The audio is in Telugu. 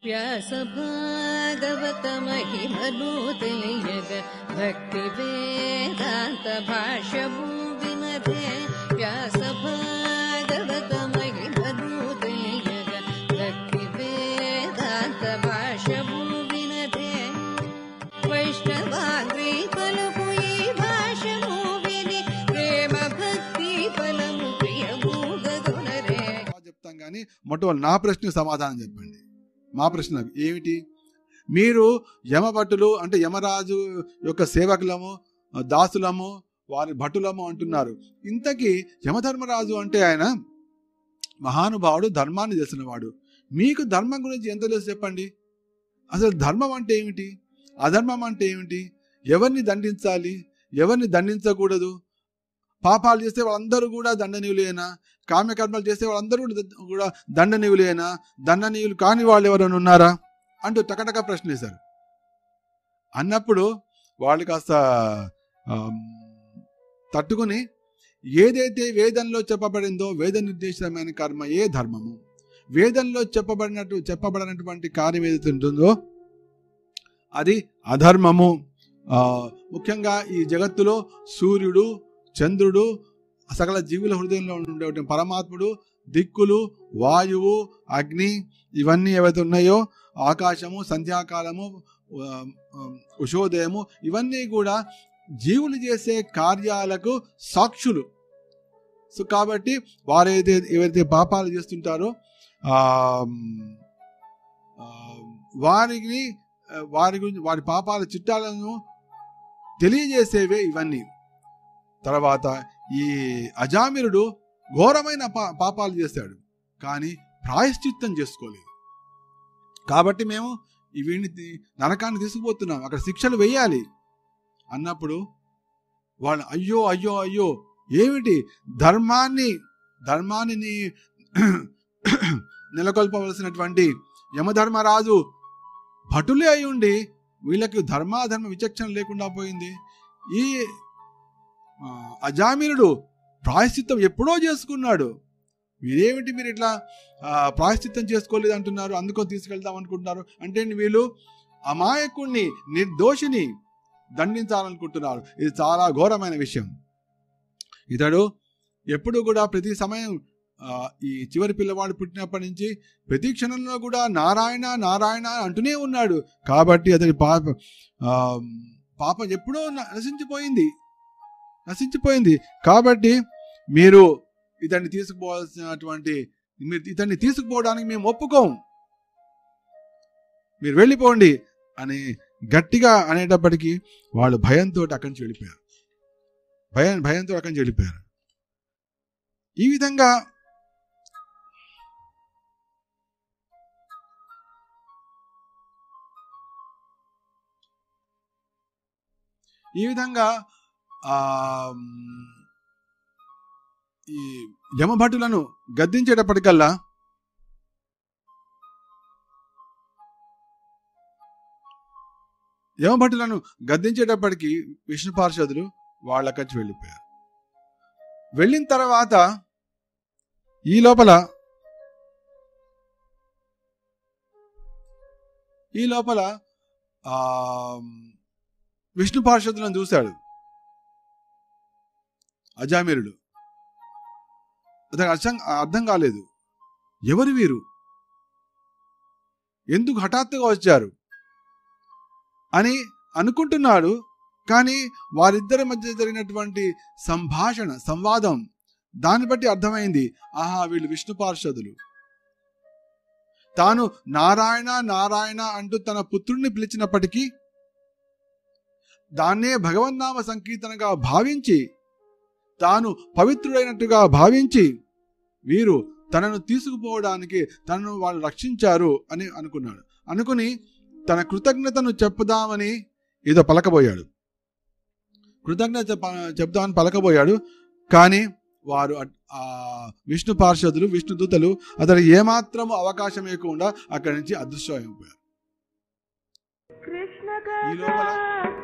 व्यासभागवतमहिमनूतयग भक्तिवेदान्तभाष्यभूविमते व्यासभागवतमहिमनूतयग भक्तिवेदान्तभाष्यभूविनते వైష్ణవాగ్రీపలుకు ఈ భాషమూవిని ప్రేమ భక్తి ఫలము ప్రియమూగగునరే తర్వాత చెప్తాం కానీ మొట్టమొదటి నా ప్రశ్నకు సమాధానం చెప్పండి మా ప్రశ్న ఏమిటి మీరు యమభటులు అంటే యమరాజు యొక్క సేవకులము దాసులము వారి భటులము అంటున్నారు ఇంతకీ యమధర్మరాజు అంటే ఆయన మహానుభావుడు ధర్మాన్ని తెలిసినవాడు మీకు ధర్మం గురించి ఎంత తెలుసు చెప్పండి అసలు ధర్మం అంటే ఏమిటి అధర్మం అంటే ఏమిటి ఎవరిని దండించాలి ఎవరిని దండించకూడదు పాపాలు చేస్తే వాళ్ళందరూ కూడా దండనీయులేనా కామ్యకర్మలు చేస్తే వాళ్ళందరూ కూడా ద- కూడా దండనీయులేనా దండనీయులు కాని వాళ్ళు ఎవరైనా ఉన్నారా అంటూ టకటక ప్రశ్న వేశారు అన్నప్పుడు వాళ్ళు కాస్త ఆమ్, తట్టుకుని ఏదైతే వేదంలో చెప్పబడిందో వేద నిర్దేశమైన కర్మ ఏ ధర్మము వేదంలో చెప్పబడినట్టు చెప్పబడినటువంటి కార్యం ఏదైతే ఉంటుందో అది అధర్మము ఆ, ముఖ్యంగా ఈ జగత్తులో సూర్యుడు చంద్రుడు సకల జీవుల హృదయంలో ఉండే పరమాత్ముడు దిక్కులు వాయువు అగ్ని ఇవన్నీ ఏవైతే ఉన్నాయో ఆకాశము సంధ్యాకాలము ఆ, ఆ, ఉషోదయము ఇవన్నీ కూడా జీవులు చేసే కార్యాలకు సాక్షులు సో కాబట్టి వారైతే ఎవరైతే పాపాలు చేస్తుంటారో ఆ, ఆ, వారికి ఆ, వారి గురించి వారి పాపాల చిట్టాలను తెలియజేసేవే ఇవన్నీ తర్వాత ఈ అజామిరుడు ఘోరమైన పా పాపాలు చేశాడు కానీ ప్రాయశ్చిత్తం చేసుకోలేదు కాబట్టి మేము ఈ వీడిని తీ- నరకాన్ని తీసుకుపోతున్నాం అక్కడ శిక్షలు వేయాలి అన్నప్పుడు వాళ్ళు అయ్యో అయ్యో అయ్యో ఏమిటి ధర్మాన్ని ధర్మాన్ని నీ- నెలకొల్పవలసినటువంటి యమధర్మరాజు భటులే అయి ఉండి వీళ్ళకి ధర్మాధర్మ విచక్షణ లేకుండా పోయింది ఈ ఆ, అజామినుడు ప్రాయశ్చిత్తం ఎప్పుడో చేసుకున్నాడు మీరేమిటి మీరు ఇట్లా ఆ, ప్రాయశ్చిత్తం చేసుకోలేదు అంటున్నారు అందుకని తీసుకెళ్దాం అనుకుంటున్నారు అంటే వీళ్ళు అమాయకుణ్ణి నిర్దోషిని దండించాలనుకుంటున్నారు ఇది చాలా ఘోరమైన విషయం ఇతడు ఎప్పుడు కూడా ప్రతి సమయం ఆ, ఈ చివరి పిల్లవాడు పుట్టినప్పటి నుంచి ప్రతి క్షణంలో కూడా నారాయణ నారాయణ అంటూనే ఉన్నాడు కాబట్టి అతని పాప ఆ, పాపం ఎప్పుడో న- నశించిపోయింది నశించిపోయింది కాబట్టి మీరు ఇతన్ని తీసుకుపోవాల్సినటువంటి మీరు ఇతన్ని తీసుకుపోవడానికి మేము ఒప్పుకోం మీరు వెళ్ళిపోండి అని గట్టిగా అనేటప్పటికీ వాళ్ళు భయంతో అక్కడి నుంచి వెళ్ళిపోయారు భయం భయంతో అక్కడి నుంచి వెళ్ళిపోయారు ఈ విధంగా ఈ విధంగా ఆ ఈ యమభటులను గద్దించేటప్పటికల్లా యమభటులను గద్దించేటప్పటికి విష్ణు పార్షదులు వాళ్ళకచ్చి వెళ్ళిపోయారు వెళ్ళిన తర్వాత ఈ లోపల ఈ లోపల ఆ విష్ణు పార్షదులను చూశాడు అజామీరుడు అతనికి అర్థం అర్థం కాలేదు ఎవరు వీరు ఎందుకు హఠాత్తుగా వచ్చారు అని అనుకుంటున్నాడు కానీ వారిద్దరి మధ్య జరిగినటువంటి సంభాషణ సంవాదం దాన్ని బట్టి అర్థమైంది ఆహా వీళ్ళు విష్ణు పార్షదులు తాను నారాయణ నారాయణ అంటూ తన పుత్రుణ్ణి పిలిచినప్పటికీ దాన్నే భగవన్నామ సంకీర్తనగా భావించి తాను పవిత్రుడైనట్టుగా భావించి వీరు తనను తీసుకుపోవడానికి తనను వాళ్ళు రక్షించారు అని అనుకున్నాడు అనుకుని తన కృతజ్ఞతను చెప్పుదామని ఏదో పలకబోయాడు కృతజ్ఞత చెప్ప- చెప్దామని పలకబోయాడు కానీ వారు అట్- ఆ విష్ణు పార్షదులు విష్ణు దూతలు అతనికి ఏమాత్రం అవకాశం ఇవ్వకుండా అక్కడి నుంచి అదృశ్యమైపోయారు కృష్ణ ఈ లోపల కథ